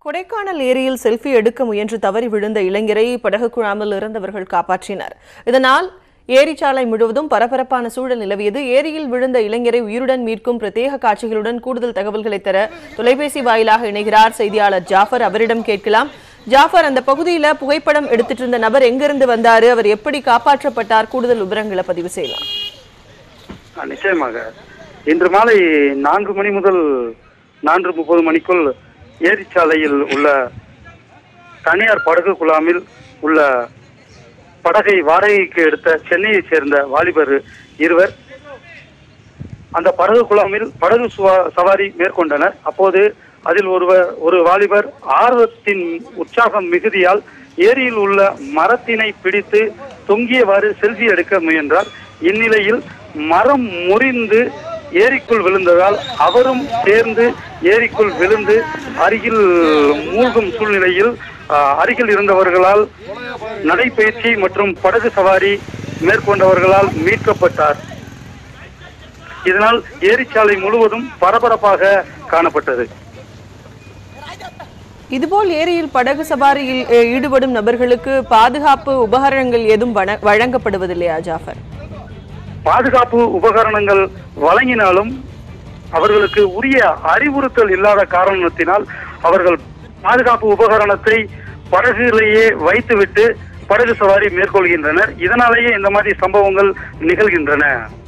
கொடைக்கானல் ஏரியில் செல்ஃபி எடுக்க முயன்று தவறி விழுந்த இளைஞரை படகு குழாமில் இறந்தவர்கள் காப்பாற்றினர் இதனால் ஏரிச்சாலை முழுவதும் பரபரப்பான சூழல் நிலவியது ஏரியில் விழுந்த இளைஞரை உயிருடன் மீட்கும் பிரத்யேக காட்சிகளுடன் கூடுதல் தகவல்களை தர தொலைபேசி வாயிலாக இணைகிறார் செய்தியாளர் ஜாஃபர் அவரிடம் கேட்கலாம் ஜாஃபர் அந்த பகுதியில புகைப்படம் எடுத்துட்டு இருந்த நபர் எங்கிருந்து வந்தாரு அவர் எப்படி காப்பாற்றப்பட்டார் கூடுதல் விவரங்களை பதிவு செய்யலாம் ஆ, நிச்சயமாக இன்று மாலை நான்கு மணி முதல் நான்கு முப்பது மணிக்குள் ஏரிச்சாலையில் உள்ள தனியார் படகு குழாமில் உள்ள படகை வாடகைக்கு எடுத்த சென்னையைச் சேர்ந்த வாலிபர் இருவர் அந்த படகு குழாமில் படகு சுவா- சவாரி மேற்கொண்டனர் அப்போது அதில் ஒருவர் ஒரு வாலிபர் ஆர்வத்தின் உற்சாகம் மிகுதியால் ஏரியில் உள்ள மரத்தினை பிடித்து தொங்கியவாறு செல்ஃபி எடுக்க முயன்றார் இந்நிலையில் மரம் முறிந்து ஏரிக்குள் விழுந்ததால் அவரும் சேர்ந்து ஏரிக்குள் விழுந்து அருகில் மூழ்கும் சூழ்நிலையில் ஆஹ், அருகில் இருந்தவர்களால் நடைபயிற்சி மற்றும் படகு சவாரி மேற்கொண்டவர்களால் மீட்கப்பட்டார் இதனால் ஏரிச்சாலை முழுவதும் பரபரப்பாக காணப்பட்டது இதுபோல் ஏரியில் படகு சவாரியில் அஹ், ஈடுபடும் நபர்களுக்கு பாதுகாப்பு உபகரணங்கள் எதுவும் வழ- வழங்கப்படுவதில்லையா ஜாஃபர் பாதுகாப்பு உபகரணங்கள் வழங்கினாலும் அவர்களுக்கு உரிய அறிவுறுத்தல் இல்லாத காரணத்தினால் அவர்கள் பாதுகாப்பு உபகரணத்தை படகுலேயே வைத்துவிட்டு படகு சவாரி மேற்கொள்கின்றனர் இதனாலேயே இந்த மாதிரி சம்பவங்கள் நிகழ்கின்றன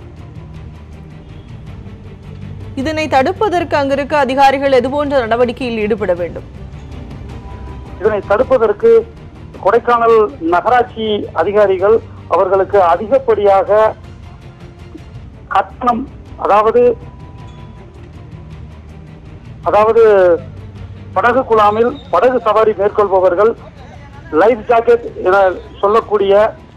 இதனை தடுப்பதற்கு அங்கிருக்க அதிகாரிகள் எதுபோன்ற நடவடிக்கையில் ஈடுபட வேண்டும் இதனை தடுப்பதற்கு கொடைக்கானல் நகராட்சி அதிகாரிகள் அவர்களுக்கு அதிகப்படியாக கட்டணம் அதாவது அதாவது படகு குழாமில் படகு சவாரி மேற்கொள்பவர்கள் லைஃப் ஜாக்கெட் என சொல்லக்கூடிய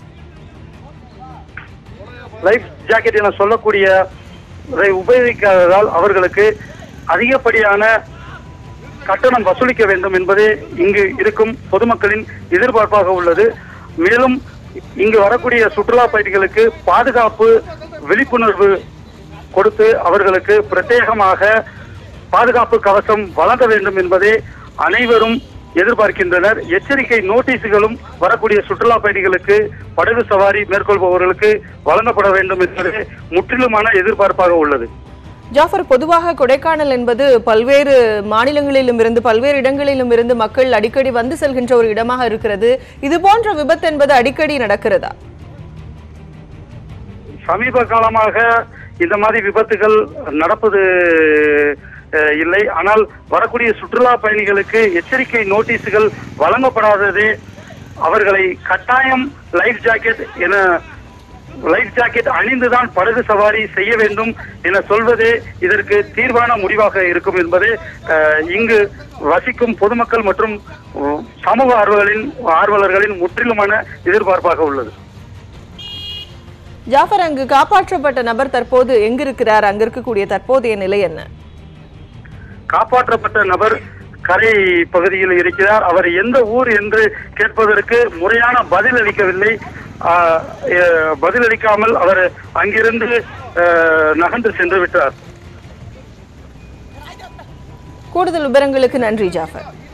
லைஃப் ஜாக்கெட் என சொல்லக்கூடிய இதை உபயோகிக்காததால் அவர்களுக்கு அதிகப்படியான கட்டணம் வசூலிக்க வேண்டும் என்பதே இங்கு இருக்கும் பொதுமக்களின் எதிர்பார்ப்பாக உள்ளது மேலும் இங்கு வரக்கூடிய சுற்றுலா பயணிகளுக்கு பாதுகாப்பு விழிப்புணர்வு கொடுத்து அவர்களுக்கு பிரத்யேகமாக பாதுகாப்பு கவசம் வழங்க வேண்டும் என்பதே அனைவரும் எதிர்பார்க்கின்றனர் எச்சரிக்கை நோட்டீஸுகளும் வரக்கூடிய சுற்றுலா பயணிகளுக்கு படகு சவாரி மேற்கொள்பவர்களுக்கு வழங்கப்பட வேண்டும் என்பதே முற்றிலுமான எதிர்பார்ப்பாக உள்ளது ஜாஃபர் பொதுவாக கொடைக்கானல் என்பது பல்வேறு மாநிலங்களிலும் இருந்து பல்வேறு இடங்களிலும் இருந்து மக்கள் அடிக்கடி வந்து செல்கின்ற ஒரு இடமாக இருக்கிறது இது போன்ற விபத்து என்பது அடிக்கடி நடக்கிறதா சமீப காலமாக இந்த மாதிரி விபத்துகள் நடப்பது அஹ், இல்லை ஆனால் வரக்கூடிய சுற்றுலா பயணிகளுக்கு எச்சரிக்கை நோட்டீஸுகள் வழங்கப்படாததே அவர்களை கட்டாயம் லைஃப் ஜாக்கெட் என லைஃப் ஜாக்கெட் அணிந்துதான் படகு சவாரி செய்ய வேண்டும் என சொல்வதே இதற்கு தீர்வான முடிவாக இருக்கும் என்பதே அஹ், இங்கு வசிக்கும் பொதுமக்கள் மற்றும் அஹ், சமூக ஆர்வலர்களின் ஆர்வலர்களின் முற்றிலுமான எதிர்பார்ப்பாக உள்ளது ஜாஃபர் அங்கு காப்பாற்றப்பட்ட நபர் தற்போது எங்கிருக்கிறார் அங்க இருக்கக்கூடிய தற்போதைய நிலை என்ன காப்பாற்றப்பட்ட நபர் கரை பகுதியில் இருக்கிறார் அவர் எந்த ஊர் என்று கேட்பதற்கு முறையான பதில் அளிக்கவில்லை ஆஹ், அஹ், பதிலளிக்காமல் அவர் அங்கிருந்து அஹ், நகர்ந்து சென்று விட்டார் கூடுதல் விவரங்களுக்கு நன்றி ஜாஃபர்